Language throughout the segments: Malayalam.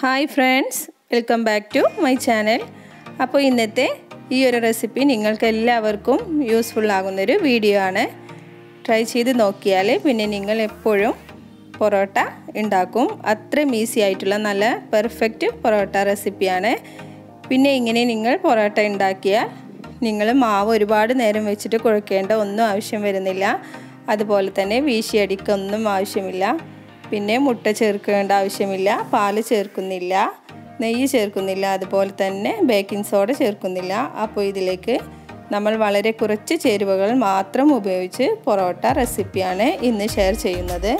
hi friends welcome back to my channel അപ്പോൾ ഇന്നത്തെ ഈ ഒരു റെസിപ്പി നിങ്ങൾക്ക് എല്ലാവർക്കും യൂസ്ഫുൾ ആകുന്നൊരു വീഡിയോ ആണ് ട്രൈ ചെയ്ത് നോക്കിയാൽ പിന്നെ നിങ്ങൾ എപ്പോഴും പൊറോട്ട ഉണ്ടാക്കും അത്രയും ഈസി ആയിട്ടുള്ള നല്ല പെർഫെക്റ്റ് പൊറോട്ട റെസിപ്പിയാണ് പിന്നെ ഇങ്ങനെ നിങ്ങൾ പൊറോട്ട ഉണ്ടാക്കിയാൽ നിങ്ങൾ മാവ് ഒരുപാട് നേരം വെച്ചിട്ട് കുഴക്കേണ്ട ഒന്നും ആവശ്യം വരുന്നില്ല അതുപോലെ തന്നെ വീശിയടിക്കൊന്നും ആവശ്യമില്ല പിന്നെ മുട്ട ചേർക്കേണ്ട ആവശ്യമില്ല പാല് ചേർക്കുന്നില്ല നെയ്യ് ചേർക്കുന്നില്ല അതുപോലെ തന്നെ ബേക്കിംഗ് സോഡ ചേർക്കുന്നില്ല അപ്പോൾ ഇതിലേക്ക് നമ്മൾ വളരെ കുറച്ച് ചേരുവകൾ മാത്രം ഉപയോഗിച്ച് പൊറോട്ട റെസിപ്പിയാണ് ഇന്ന് ഷെയർ ചെയ്യുന്നത്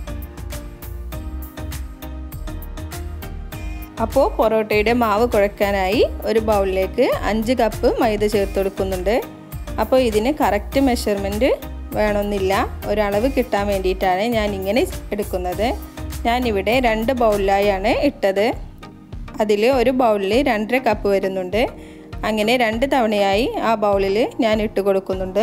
അപ്പോൾ പൊറോട്ടയുടെ മാവ് കുഴക്കാനായി ഒരു ബൗളിലേക്ക് അഞ്ച് കപ്പ് മൈദ ചേർത്ത് കൊടുക്കുന്നുണ്ട് അപ്പോൾ ഇതിന് കറക്റ്റ് മെഷർമെൻറ്റ് വേണമെന്നില്ല ഒരളവ് കിട്ടാൻ വേണ്ടിയിട്ടാണ് ഞാൻ ഇങ്ങനെ എടുക്കുന്നത് ഞാനിവിടെ രണ്ട് ബൗളിലായാണ് ഇട്ടത് അതിൽ ഒരു ബൗളിൽ രണ്ടര കപ്പ് വരുന്നുണ്ട് അങ്ങനെ രണ്ട് തവണയായി ആ ബൗളിൽ ഞാൻ ഇട്ട് കൊടുക്കുന്നുണ്ട്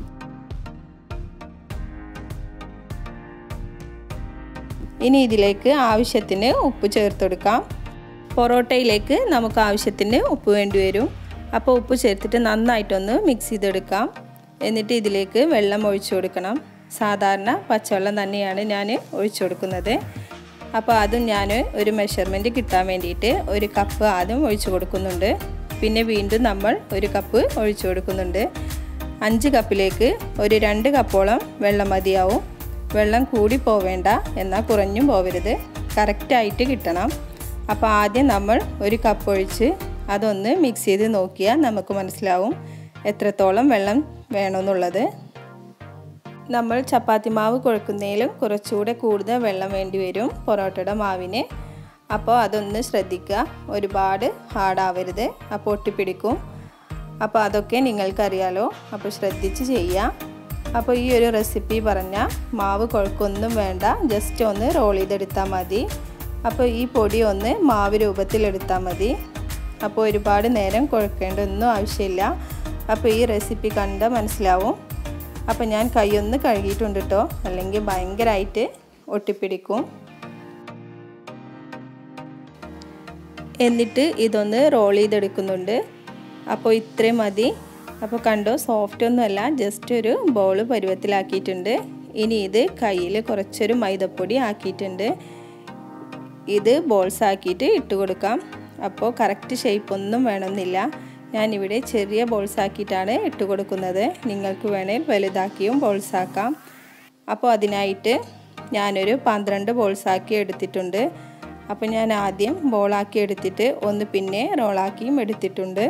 ഇനി ഇതിലേക്ക് ആവശ്യത്തിന് ഉപ്പ് ചേർത്ത് കൊടുക്കാം പൊറോട്ടയിലേക്ക് നമുക്ക് ആവശ്യത്തിന് ഉപ്പ് വേണ്ടി വരും അപ്പോൾ ഉപ്പ് ചേർത്തിട്ട് നന്നായിട്ടൊന്ന് മിക്സ് ചെയ്തെടുക്കാം എന്നിട്ട് ഇതിലേക്ക് വെള്ളം ഒഴിച്ചു കൊടുക്കണം സാധാരണ പച്ചവെള്ളം തന്നെയാണ് ഞാൻ ഒഴിച്ചു കൊടുക്കുന്നത് അപ്പോൾ അതും ഞാൻ ഒരു മെഷർമെൻറ്റ് കിട്ടാൻ വേണ്ടിയിട്ട് ഒരു കപ്പ് ആദ്യം ഒഴിച്ചു കൊടുക്കുന്നുണ്ട് പിന്നെ വീണ്ടും നമ്മൾ ഒരു കപ്പ് ഒഴിച്ചു കൊടുക്കുന്നുണ്ട് അഞ്ച് കപ്പിലേക്ക് ഒരു രണ്ട് കപ്പോളം വെള്ളം മതിയാവും വെള്ളം കൂടി പോവേണ്ട എന്നാൽ കുറഞ്ഞും പോവരുത് കറക്റ്റായിട്ട് കിട്ടണം അപ്പോൾ ആദ്യം നമ്മൾ ഒരു കപ്പ് ഒഴിച്ച് അതൊന്ന് മിക്സ് ചെയ്ത് നോക്കിയാൽ നമുക്ക് മനസ്സിലാവും എത്രത്തോളം വെള്ളം വേണമെന്നുള്ളത് നമ്മൾ ചപ്പാത്തി മാവ് കുഴക്കുന്നതിലും കുറച്ചുകൂടെ കൂടുതൽ വെള്ളം വേണ്ടി വരും പൊറോട്ടയുടെ മാവിന് അപ്പോൾ അതൊന്ന് ശ്രദ്ധിക്കുക ഒരുപാട് ഹാർഡാവരുത് അപ്പോൾ ഒട്ടിപ്പിടിക്കും അപ്പോൾ അതൊക്കെ നിങ്ങൾക്കറിയാലോ അപ്പോൾ ശ്രദ്ധിച്ച് ചെയ്യുക അപ്പോൾ ഈ ഒരു റെസിപ്പി പറഞ്ഞാൽ മാവ് കുഴക്കൊന്നും വേണ്ട ജസ്റ്റ് ഒന്ന് റോൾ ചെയ്തെടുത്താൽ മതി അപ്പോൾ ഈ പൊടി ഒന്ന് മാവ് രൂപത്തിലെടുത്താൽ മതി അപ്പോൾ ഒരുപാട് നേരം കുഴക്കേണ്ട ഒന്നും ആവശ്യമില്ല അപ്പോൾ ഈ റെസിപ്പി കണ്ട മനസ്സിലാവും അപ്പോൾ ഞാൻ കൈയൊന്ന് കഴുകിയിട്ടുണ്ട് കേട്ടോ അല്ലെങ്കിൽ ഭയങ്കരമായിട്ട് ഒട്ടിപ്പിടിക്കും എന്നിട്ട് ഇതൊന്ന് റോൾ ചെയ്തെടുക്കുന്നുണ്ട് അപ്പോൾ ഇത്രയും മതി അപ്പോൾ കണ്ടോ സോഫ്റ്റ് ഒന്നുമല്ല ജസ്റ്റ് ഒരു ബോൾ പരുവത്തിലാക്കിയിട്ടുണ്ട് ഇനി ഇത് കയ്യിൽ കുറച്ചൊരു മൈദപ്പൊടി ആക്കിയിട്ടുണ്ട് ഇത് ബോൾസ് ആക്കിയിട്ട് ഇട്ട് കൊടുക്കാം അപ്പോൾ കറക്റ്റ് ഷേപ്പ് ഒന്നും വേണമെന്നില്ല ഞാനിവിടെ ചെറിയ ബോൾസ് ആക്കിയിട്ടാണ് ഇട്ട് കൊടുക്കുന്നത് നിങ്ങൾക്ക് വേണേൽ വലുതാക്കിയും ബോൾസ് ആക്കാം അപ്പോൾ അതിനായിട്ട് ഞാനൊരു പന്ത്രണ്ട് ബോൾസ് ആക്കി എടുത്തിട്ടുണ്ട് അപ്പോൾ ഞാൻ ആദ്യം ബോളാക്കി എടുത്തിട്ട് ഒന്ന് പിന്നെ റോളാക്കിയും എടുത്തിട്ടുണ്ട്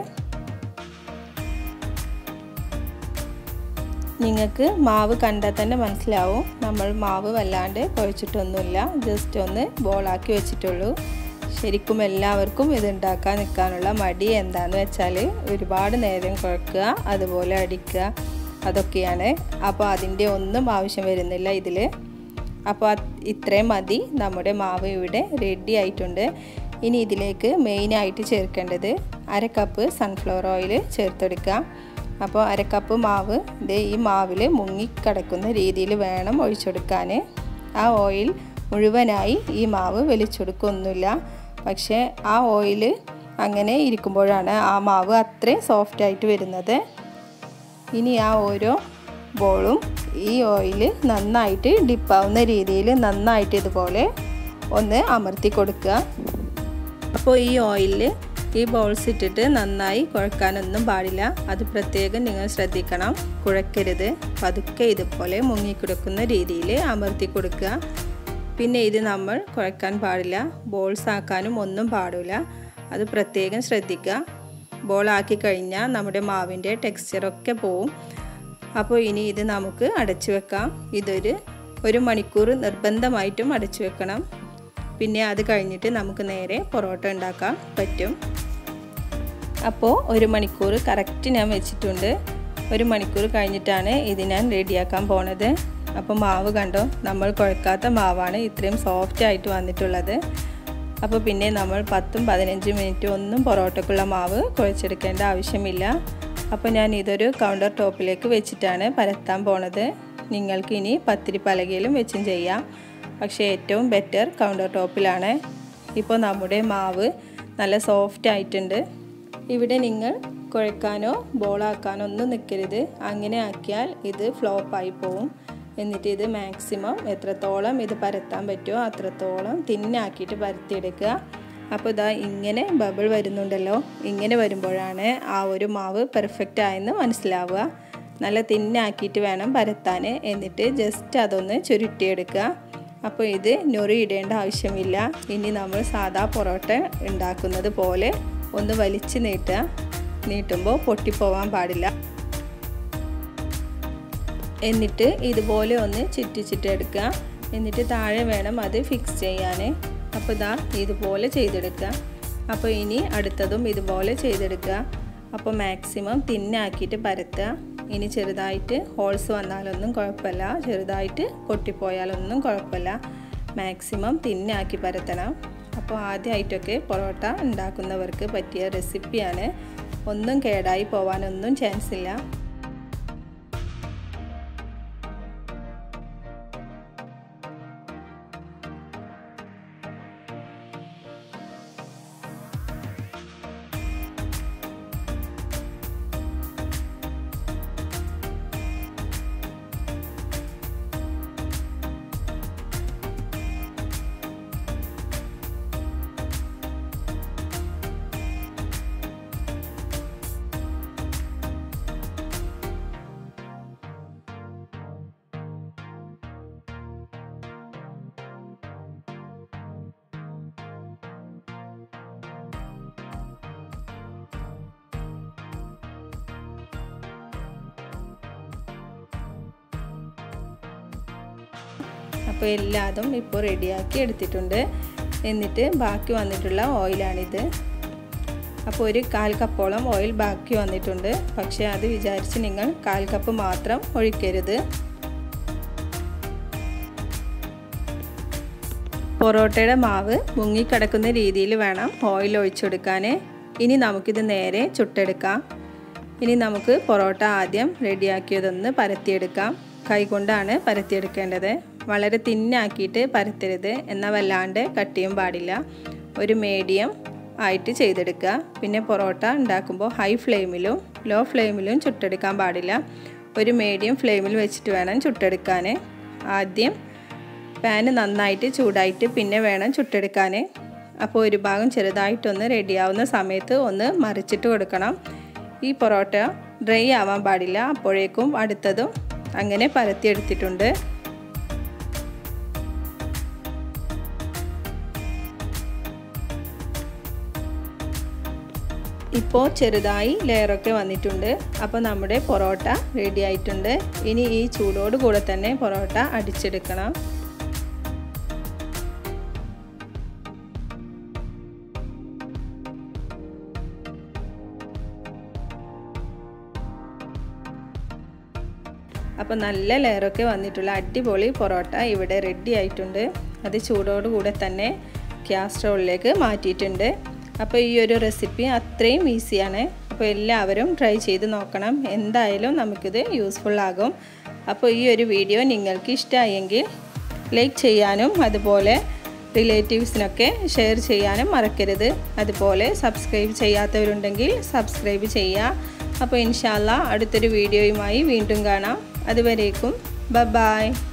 നിങ്ങൾക്ക് മാവ് കണ്ടാൽ തന്നെ മനസ്സിലാവും നമ്മൾ മാവ് വല്ലാണ്ട് കുഴച്ചിട്ടൊന്നുമില്ല ജസ്റ്റ് ഒന്ന് ബോളാക്കി വെച്ചിട്ടുള്ളൂ ശരിക്കും എല്ലാവർക്കും ഇത് ഉണ്ടാക്കാൻ നിൽക്കാനുള്ള മടി എന്താണെന്ന് വെച്ചാൽ ഒരുപാട് നേരം കുഴക്കുക അതുപോലെ അടിക്കുക അതൊക്കെയാണ് അപ്പോൾ അതിൻ്റെ ഒന്നും ആവശ്യം വരുന്നില്ല ഇതിൽ അപ്പോൾ ഇത്രയും മതി നമ്മുടെ മാവ് ഇവിടെ റെഡി ആയിട്ടുണ്ട് ഇനി ഇതിലേക്ക് മെയിനായിട്ട് ചേർക്കേണ്ടത് അര കപ്പ് സൺഫ്ലവർ ഓയിൽ ചേർത്തെടുക്കുക അപ്പോൾ അര കപ്പ് മാവ് ഇത് ഈ മാവിൽ മുങ്ങിക്കിടക്കുന്ന രീതിയിൽ വേണം ഒഴിച്ചെടുക്കാൻ ആ ഓയിൽ മുഴുവനായി ഈ മാവ് വലിച്ചെടുക്കൊന്നുമില്ല പക്ഷേ ആ ഓയിൽ അങ്ങനെ ഇരിക്കുമ്പോഴാണ് ആ മാവ് അത്രയും സോഫ്റ്റായിട്ട് വരുന്നത് ഇനി ആ ഓരോ ബോളും ഈ ഓയിൽ നന്നായിട്ട് ഡിപ്പാവുന്ന രീതിയിൽ നന്നായിട്ട് ഇതുപോലെ ഒന്ന് അമർത്തി കൊടുക്കുക അപ്പോൾ ഈ ഓയിലിൽ ഈ ബോൾസ് ഇട്ടിട്ട് നന്നായി കുഴക്കാനൊന്നും പാടില്ല അത് പ്രത്യേകം നിങ്ങൾ ശ്രദ്ധിക്കണം കുഴക്കരുത് പതുക്കെ ഇതുപോലെ മുങ്ങിക്കിടക്കുന്ന രീതിയിൽ അമർത്തി കൊടുക്കുക പിന്നെ ഇത് നമ്മൾ കുഴക്കാൻ പാടില്ല ബോൾസ് ആക്കാനും ഒന്നും പാടില്ല അത് പ്രത്യേകം ശ്രദ്ധിക്കുക ബോളാക്കി കഴിഞ്ഞാൽ നമ്മുടെ മാവിൻ്റെ ടെക്സ്ചറൊക്കെ പോവും അപ്പോൾ ഇനി ഇത് നമുക്ക് അടച്ചു വെക്കാം ഇതൊരു ഒരു മണിക്കൂർ നിർബന്ധമായിട്ടും അടച്ചു വെക്കണം പിന്നെ അത് കഴിഞ്ഞിട്ട് നമുക്ക് നേരെ പൊറോട്ട ഉണ്ടാക്കാൻ പറ്റും അപ്പോൾ ഒരു മണിക്കൂർ കറക്റ്റ് ഞാൻ വെച്ചിട്ടുണ്ട് ഒരു മണിക്കൂർ കഴിഞ്ഞിട്ടാണ് ഇത് ഞാൻ റെഡിയാക്കാൻ പോണത് അപ്പോൾ മാവ് കണ്ടോ നമ്മൾ കുഴക്കാത്ത മാവാണ് ഇത്രയും സോഫ്റ്റ് ആയിട്ട് വന്നിട്ടുള്ളത് അപ്പോൾ പിന്നെ നമ്മൾ പത്തും പതിനഞ്ചും മിനിറ്റ് ഒന്നും പൊറോട്ടക്കുള്ള മാവ് കുഴച്ചെടുക്കേണ്ട ആവശ്യമില്ല അപ്പോൾ ഞാൻ ഇതൊരു കൗണ്ടർ ടോപ്പിലേക്ക് വെച്ചിട്ടാണ് പരത്താൻ പോണത് നിങ്ങൾക്ക് ഇനി പത്തിരി പലകയിലും വെച്ചും ചെയ്യാം പക്ഷേ ഏറ്റവും ബെറ്റർ കൗണ്ടർ ടോപ്പിലാണ് ഇപ്പോൾ നമ്മുടെ മാവ് നല്ല സോഫ്റ്റ് ആയിട്ടുണ്ട് ഇവിടെ നിങ്ങൾ കുഴക്കാനോ ബോളാക്കാനോ ഒന്നും നിൽക്കരുത് അങ്ങനെ ആക്കിയാൽ ഇത് ഫ്ലോപ്പായി പോവും എന്നിട്ട് ഇത് മാക്സിമം എത്രത്തോളം ഇത് പരത്താൻ പറ്റുമോ അത്രത്തോളം തിന്നാക്കിയിട്ട് പരത്തിയെടുക്കുക അപ്പോൾ ഇതാ ഇങ്ങനെ ബബിൾ വരുന്നുണ്ടല്ലോ ഇങ്ങനെ വരുമ്പോഴാണ് ആ ഒരു മാവ് പെർഫെക്റ്റ് ആയെന്ന് മനസ്സിലാവുക നല്ല തിന്നാക്കിയിട്ട് വേണം പരത്താൻ എന്നിട്ട് ജസ്റ്റ് അതൊന്ന് ചുരുട്ടിയെടുക്കുക അപ്പോൾ ഇത് ഞൊറി ഇടേണ്ട ആവശ്യമില്ല ഇനി നമ്മൾ സാധാ പൊറോട്ട ഉണ്ടാക്കുന്നത് പോലെ ഒന്ന് വലിച്ചു നീട്ടുക നീട്ടുമ്പോൾ പൊട്ടിപ്പോവാൻ പാടില്ല എന്നിട്ട് ഇതുപോലെ ഒന്ന് ചുറ്റിച്ചിട്ടെടുക്കുക എന്നിട്ട് താഴെ വേണം അത് ഫിക്സ് ചെയ്യാൻ അപ്പോൾ ഇതാ ഇതുപോലെ ചെയ്തെടുക്കുക അപ്പോൾ ഇനി അടുത്തതും ഇതുപോലെ ചെയ്തെടുക്കുക അപ്പോൾ മാക്സിമം തിന്നാക്കിയിട്ട് പരത്തുക ഇനി ചെറുതായിട്ട് ഹോൾസ് വന്നാലൊന്നും കുഴപ്പമില്ല ചെറുതായിട്ട് പൊട്ടിപ്പോയാലൊന്നും കുഴപ്പമില്ല മാക്സിമം തിന്നാക്കി പരത്തണം അപ്പോൾ ആദ്യമായിട്ടൊക്കെ പൊറോട്ട ഉണ്ടാക്കുന്നവർക്ക് പറ്റിയ റെസിപ്പിയാണ് ഒന്നും കേടായി പോകാനൊന്നും ചാൻസ് ഇല്ല അപ്പോൾ എല്ലാതും ഇപ്പോൾ റെഡിയാക്കി എടുത്തിട്ടുണ്ട് എന്നിട്ട് ബാക്കി വന്നിട്ടുള്ള ഓയിലാണിത് അപ്പോൾ ഒരു കാൽ കപ്പോളം ഓയിൽ ബാക്കി വന്നിട്ടുണ്ട് പക്ഷേ അത് വിചാരിച്ച് നിങ്ങൾ കാൽ കപ്പ് മാത്രം ഒഴിക്കരുത് പൊറോട്ടയുടെ മാവ് മുങ്ങിക്കിടക്കുന്ന രീതിയിൽ വേണം ഓയിൽ ഒഴിച്ചെടുക്കാൻ ഇനി നമുക്കിത് നേരെ ചുട്ടെടുക്കാം ഇനി നമുക്ക് പൊറോട്ട ആദ്യം റെഡിയാക്കിയതൊന്ന് പരത്തിയെടുക്കാം കൈകൊണ്ടാണ് പരത്തിയെടുക്കേണ്ടത് വളരെ തിന്നാക്കിയിട്ട് പരത്തരുത് എന്നാൽ വല്ലാണ്ട് കട്ടിയും പാടില്ല ഒരു മീഡിയം ആയിട്ട് ചെയ്തെടുക്കുക പിന്നെ പൊറോട്ട ഉണ്ടാക്കുമ്പോൾ ഹൈ ഫ്ലെയിമിലും ലോ ഫ്ലെയിമിലും ചുട്ടെടുക്കാൻ പാടില്ല ഒരു മീഡിയം ഫ്ലെയിമിൽ വെച്ചിട്ട് വേണം ചുട്ടെടുക്കാൻ ആദ്യം പാന് നന്നായിട്ട് ചൂടായിട്ട് പിന്നെ വേണം ചുട്ടെടുക്കാൻ അപ്പോൾ ഒരു ഭാഗം ചെറുതായിട്ടൊന്ന് റെഡിയാവുന്ന സമയത്ത് ഒന്ന് മറിച്ചിട്ട് കൊടുക്കണം ഈ പൊറോട്ട ഡ്രൈ ആവാൻ പാടില്ല അപ്പോഴേക്കും അടുത്തതും അങ്ങനെ പരത്തിയെടുത്തിട്ടുണ്ട് ഇപ്പോൾ ചെറുതായി ലെയറൊക്കെ വന്നിട്ടുണ്ട് അപ്പോൾ നമ്മുടെ പൊറോട്ട റെഡി ആയിട്ടുണ്ട് ഇനി ഈ ചൂടോട് കൂടെ തന്നെ പൊറോട്ട അടിച്ചെടുക്കണം അപ്പോൾ നല്ല ലെയറൊക്കെ വന്നിട്ടുള്ള അടിപൊളി പൊറോട്ട ഇവിടെ റെഡി ആയിട്ടുണ്ട് അത് ചൂടോട് കൂടെ തന്നെ ഗ്യാസ്ട്രോളിലേക്ക് മാറ്റിയിട്ടുണ്ട് അപ്പോൾ ഈ ഒരു റെസിപ്പി അത്രയും ഈസിയാണ് അപ്പോൾ എല്ലാവരും ട്രൈ ചെയ്ത് നോക്കണം എന്തായാലും നമുക്കിത് യൂസ്ഫുൾ ആകും അപ്പോൾ ഈ ഒരു വീഡിയോ നിങ്ങൾക്ക് ഇഷ്ടമായെങ്കിൽ ലൈക്ക് ചെയ്യാനും അതുപോലെ റിലേറ്റീവ്സിനൊക്കെ ഷെയർ ചെയ്യാനും മറക്കരുത് അതുപോലെ സബ്സ്ക്രൈബ് ചെയ്യാത്തവരുണ്ടെങ്കിൽ സബ്സ്ക്രൈബ് ചെയ്യുക അപ്പോൾ ഇൻഷാല്ല അടുത്തൊരു വീഡിയോയുമായി വീണ്ടും കാണാം അതുവരേക്കും ബ ബായ്